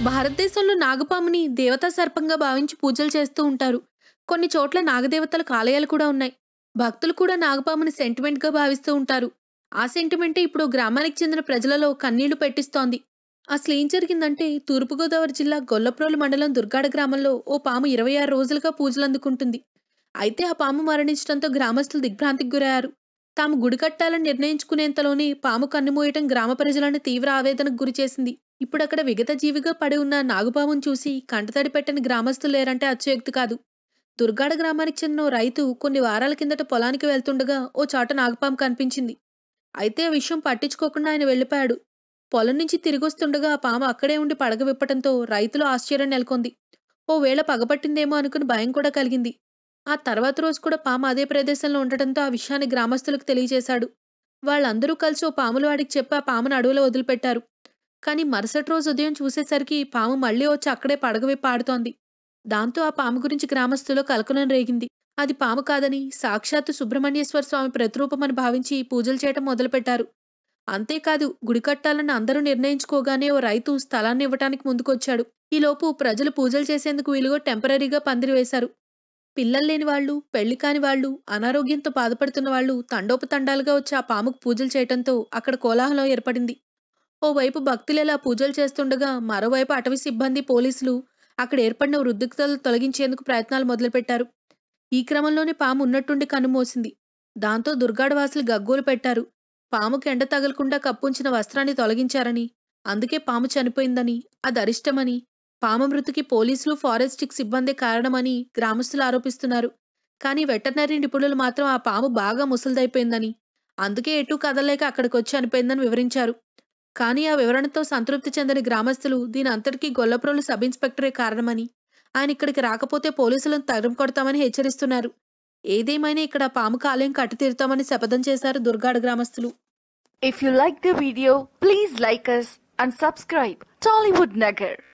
భారతదేశంలో నాగపాముని దేవతా సర్పంగా భావించి పూజలు చేస్తూ ఉంటారు కొన్ని చోట్ల నాగదేవతలకు ఆలయాలు కూడా ఉన్నాయి భక్తులు కూడా నాగపాముని సెంటిమెంట్గా భావిస్తూ ఉంటారు ఆ సెంటిమెంటే ఇప్పుడు గ్రామానికి చెందిన ప్రజలలో కన్నీళ్లు పెట్టిస్తోంది అసలు ఏం జరిగిందంటే తూర్పుగోదావరి జిల్లా గొల్లప్రోలు మండలం దుర్గాడ గ్రామంలో ఓ పాము ఇరవై ఆరు రోజులుగా పూజలు అందుకుంటుంది అయితే ఆ పాము మరణించడంతో గ్రామస్తులు దిగ్భ్రాంతికి గురయ్యారు తాము గుడి కట్టాలని నిర్ణయించుకునేంతలోనే పాము కన్నుమూయటం గ్రామ ప్రజలను తీవ్ర ఆవేదనకు గురిచేసింది ఇప్పుడు అక్కడ విగత జీవిగా పడి ఉన్న నాగుపామును చూసి కంటతడి పెట్టని గ్రామస్తులు లేరంటే అత్యయుక్తి కాదు దుర్గాడ గ్రామానికి చెందిన ఓ రైతు కొన్ని వారాల కిందట పొలానికి వెళ్తుండగా ఓ చోట నాగపాము కనిపించింది అయితే ఆ విషయం పట్టించుకోకుండా ఆయన వెళ్ళిపోయాడు పొలం నుంచి తిరిగొస్తుండగా ఆ పాము అక్కడే ఉండి పడగ విప్పటంతో రైతులు ఆశ్చర్యం నెలకొంది ఓ వేళ పగపట్టిందేమో అనుకుని భయం కూడా కలిగింది ఆ తర్వాత రోజు కూడా పాము అదే ప్రదేశంలో ఉండటంతో ఆ విషయాన్ని గ్రామస్తులకు తెలియజేశాడు వాళ్ళందరూ కలిసి ఓ పాముల వాడికి చెప్పి ఆ పామును అడవిలో వదిలిపెట్టారు కానీ మరుసటి రోజు ఉదయం చూసేసరికి పాము మళ్ళీ వచ్చి అక్కడే పడగ విప్పి ఆడుతోంది దాంతో ఆ పాము గురించి గ్రామస్తులో కలకలం రేగింది అది పాము కాదని సాక్షాత్తు సుబ్రహ్మణ్యేశ్వర స్వామి ప్రతిరూపమని భావించి పూజలు చేయటం మొదలుపెట్టారు అంతేకాదు గుడి కట్టాలని అందరూ నిర్ణయించుకోగానే ఓ రైతు స్థలాన్ని ఇవ్వటానికి ముందుకొచ్చాడు ఈలోపు ప్రజలు పూజలు చేసేందుకు వీలుగా టెంపరీగా పందిరి వేశారు పిల్లలు లేని వాళ్ళు పెళ్లి కాని వాళ్ళు అనారోగ్యంతో బాధపడుతున్న వాళ్ళు తండోపతండాలుగా వచ్చి ఆ పాముకు పూజలు చేయటంతో అక్కడ కోలాహలం ఏర్పడింది ఓవైపు భక్తులు ఇలా పూజలు చేస్తుండగా మరోవైపు అటవీ సిబ్బంది పోలీసులు అక్కడ ఏర్పడిన వృద్ధిక్తలు తొలగించేందుకు ప్రయత్నాలు మొదలుపెట్టారు ఈ క్రమంలోనే పాము ఉన్నట్టుండి కన్నుమూసింది దాంతో దుర్గాడవాసులు గగ్గోలు పెట్టారు పాముకి ఎండ తగలకుండా కప్పుంచిన వస్త్రాన్ని తొలగించారని అందుకే పాము చనిపోయిందని అది అరిష్టమని పాము మృతికి పోలీసులు ఫారెస్టిక్ సిబ్బంది కారణమని గ్రామస్తులు ఆరోపిస్తున్నారు కానీ వెటర్నరీ నిపుణులు మాత్రం ఆ పాము బాగా ముసలిదైపోయిందని అందుకే ఎటూ కదలేక అక్కడికి వచ్చి చనిపోయిందని వివరించారు కానీ ఆ వివరణతో సంతృప్తి చెందని గ్రామస్తులు దీని అంతటికీ గొల్లప్రోలు సబ్ ఇన్స్పెక్టరే కారణమని ఆయన ఇక్కడికి రాకపోతే పోలీసులను తరిమి కొడతామని హెచ్చరిస్తున్నారు ఏదేమైనా ఇక్కడ పాము కాలేం కట్టి తీరుతామని శపథం చేశారు దుర్గాడ గ్రామస్తులు If you like the video, please like us and subscribe Tollywood Nagar.